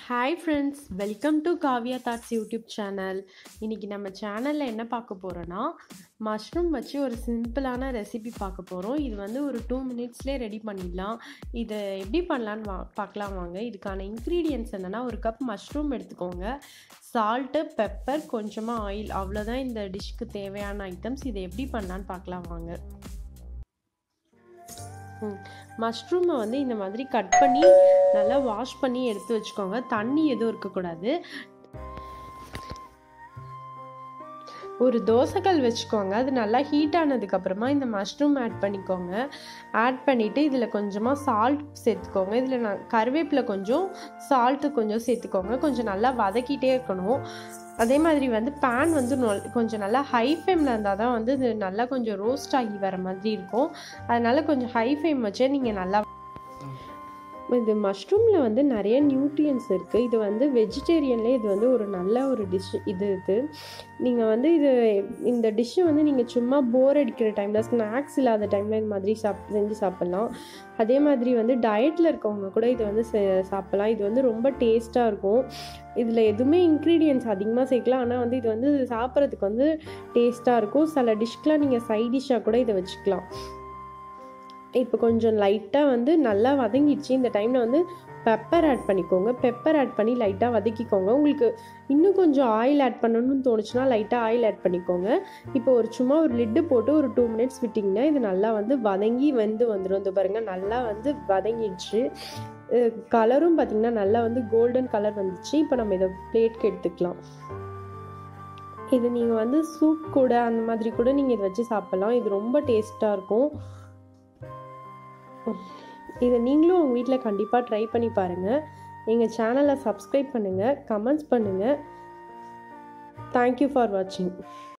hi friends welcome to Kavya thoughts YouTube channel இன்றைக்கி நம்ம சேனலில் என்ன பார்க்க போகிறோன்னா மஷ்ரூம் வச்சு ஒரு சிம்பிளான ரெசிபி பார்க்க போகிறோம் இது வந்து ஒரு டூ மினிட்ஸ்லேயே ரெடி பண்ணிடலாம் இதை எப்படி பண்ணலான்னு வா பார்க்கலாம் வாங்க இதுக்கான இன்க்ரீடியன்ஸ் என்னென்னா ஒரு கப் மஷ்ரூம் எடுத்துக்கோங்க சால்ட்டு பெப்பர் கொஞ்சமாக ஆயில் அவ்வளோதான் இந்த டிஷ்க்கு தேவையான ஐட்டம்ஸ் இதை எப்படி பண்ணலான்னு பார்க்கலாம் வாங்க மஷ்ரூமை வந்து இந்த மாதிரி கட் பண்ணி நல்லா வாஷ் பண்ணி எடுத்து வச்சுக்கோங்க தண்ணி எதுவும் இருக்கக்கூடாது ஒரு தோசைக்கல் வச்சுக்கோங்க அது நல்லா ஹீட் ஆனதுக்கப்புறமா இந்த மஷ்ரூம் ஆட் பண்ணிக்கோங்க ஆட் பண்ணிவிட்டு இதில் கொஞ்சமாக சால்ட் சேர்த்துக்கோங்க இதில் நான் கருவேப்பிலை கொஞ்சம் சால்ட்டு கொஞ்சம் சேர்த்துக்கோங்க கொஞ்சம் நல்லா வதக்கிட்டே இருக்கணும் அதே மாதிரி வந்து பேன் வந்து கொஞ்சம் நல்லா ஹை ஃப்ளேமில் இருந்தால் தான் வந்து இது நல்லா கொஞ்சம் ரோஸ்ட் ஆகி வர மாதிரி இருக்கும் அதனால் கொஞ்சம் ஹை ஃப்ளேம் வச்சே நீங்கள் நல்லா இது மஷ்ரூமில் வந்து நிறைய நியூட்ரியன்ஸ் இருக்குது இது வந்து வெஜிடேரியன்லேயே இது வந்து ஒரு நல்ல ஒரு டிஷ் இது இது நீங்கள் வந்து இது இந்த டிஷ்ஷை வந்து நீங்கள் சும்மா போர் அடிக்கிற டைமில் ஸ்நாக்ஸ் இல்லாத டைமில் இது மாதிரி சாப் செஞ்சு சாப்பிட்லாம் அதே மாதிரி வந்து டயட்டில் இருக்கவங்க கூட இது வந்து சாப்பிட்லாம் இது வந்து ரொம்ப டேஸ்ட்டாக இருக்கும் இதில் எதுவுமே இன்க்ரீடியன்ஸ் அதிகமாக சேர்க்கலாம் ஆனால் வந்து இது வந்து சாப்பிட்றதுக்கு வந்து டேஸ்ட்டாக இருக்கும் சில டிஷ்க்கெலாம் நீங்கள் சைட் டிஷ்ஷாக கூட இதை வச்சுக்கலாம் இப்போ கொஞ்சம் லைட்டாக வந்து நல்லா வதங்கிடுச்சு இந்த டைமில் வந்து பெப்பர் ஆட் பண்ணிக்கோங்க பெப்பர் ஆட் பண்ணி லைட்டாக வதக்கிக்கோங்க உங்களுக்கு இன்னும் கொஞ்சம் ஆயில் ஆட் பண்ணணும்னு தோணுச்சுன்னா லைட்டாக ஆயில் ஆட் பண்ணிக்கோங்க இப்போ ஒரு சும்மா ஒரு லிட்டு போட்டு ஒரு டூ மினிட்ஸ் விட்டிங்கன்னா இது நல்லா வந்து வதங்கி வெந்து வந்துடும் இந்த பாருங்கள் நல்லா வந்து வதங்கிடுச்சு கலரும் பார்த்திங்கன்னா நல்லா வந்து கோல்டன் கலர் வந்துச்சு இப்போ நம்ம இதை பிளேட்க்கு எடுத்துக்கலாம் இது நீங்கள் வந்து சூப் கூட அந்த மாதிரி கூட நீங்கள் இதை வச்சு சாப்பிட்லாம் இது ரொம்ப டேஸ்ட்டாக இருக்கும் இதை நீங்களும் உங்கள் வீட்டில் கண்டிப்பாக ட்ரை பண்ணி பாருங்கள் எங்கள் சேனலை சப்ஸ்கிரைப் பண்ணுங்கள் கமெண்ட்ஸ் பண்ணுங்கள் தேங்க்யூ ஃபார் வாட்சிங்